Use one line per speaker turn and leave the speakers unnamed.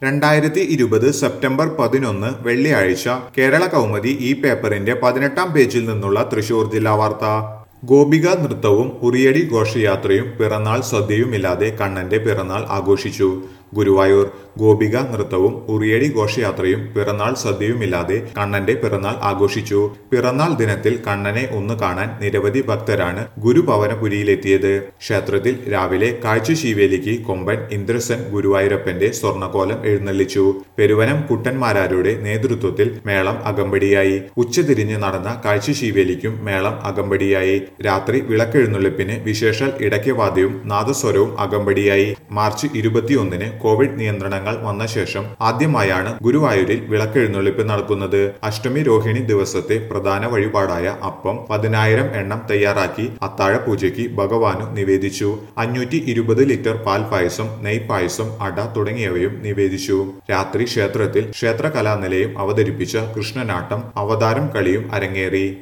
രണ്ടായിരത്തി ഇരുപത് സെപ്റ്റംബർ പതിനൊന്ന് വെള്ളിയാഴ്ച കേരള കൗമുദി ഈ പേപ്പറിന്റെ പതിനെട്ടാം പേജിൽ നിന്നുള്ള തൃശൂർ ജില്ലാ വാർത്ത ഗോപിക നൃത്തവും ഉറിയടി ഘോഷയാത്രയും പിറന്നാൾ സദ്യയുമില്ലാതെ കണ്ണന്റെ പിറന്നാൾ ആഘോഷിച്ചു ഗുരുവായൂർ ഗോപിക നൃത്തവും ഉറിയടി ഘോഷയാത്രയും പിറന്നാൾ സദ്യയുമില്ലാതെ കണ്ണന്റെ പിറന്നാൾ ആഘോഷിച്ചു പിറന്നാൾ ദിനത്തിൽ കണ്ണനെ ഒന്ന് കാണാൻ നിരവധി ഭക്തരാണ് ഗുരുഭവനപുരിയിലെത്തിയത് ക്ഷേത്രത്തിൽ രാവിലെ കാഴ്ചശീവേലിക്ക് കൊമ്പൻ ഇന്ദ്രസൻ ഗുരുവായൂരപ്പന്റെ സ്വർണ്ണകോലം എഴുന്നള്ളിച്ചു പെരുവനം കുട്ടന്മാരാരുടെ നേതൃത്വത്തിൽ മേളം അകമ്പടിയായി ഉച്ചതിരിഞ്ഞ് നടന്ന കാഴ്ചശീവേലിക്കും മേളം അകമ്പടിയായി രാത്രി വിളക്കെഴുന്നള്ളിപ്പിന് വിശേഷൽ ഇടയ്ക്കവാദ്യവും നാദസ്വരവും അകമ്പടിയായി മാർച്ച് ഇരുപത്തിയൊന്നിന് കോവിഡ് നിയന്ത്രണങ്ങൾ വന്ന ശേഷം ആദ്യമായാണ് ഗുരുവായൂരിൽ വിളക്കെഴുന്നള്ളിപ്പ് നടക്കുന്നത് അഷ്ടമി രോഹിണി ദിവസത്തെ പ്രധാന വഴിപാടായ അപ്പം പതിനായിരം എണ്ണം തയ്യാറാക്കി അത്താഴ പൂജയ്ക്ക് ഭഗവാനു നിവേദിച്ചു അഞ്ഞൂറ്റി ഇരുപത് ലിറ്റർ പാൽ പായസം നെയ് പായസം അട തുടങ്ങിയവയും നിവേദിച്ചു രാത്രി ക്ഷേത്രത്തിൽ ക്ഷേത്ര കലാനിലയം അവതരിപ്പിച്ച കൃഷ്ണനാട്ടം അവതാരം കളിയും അരങ്ങേറി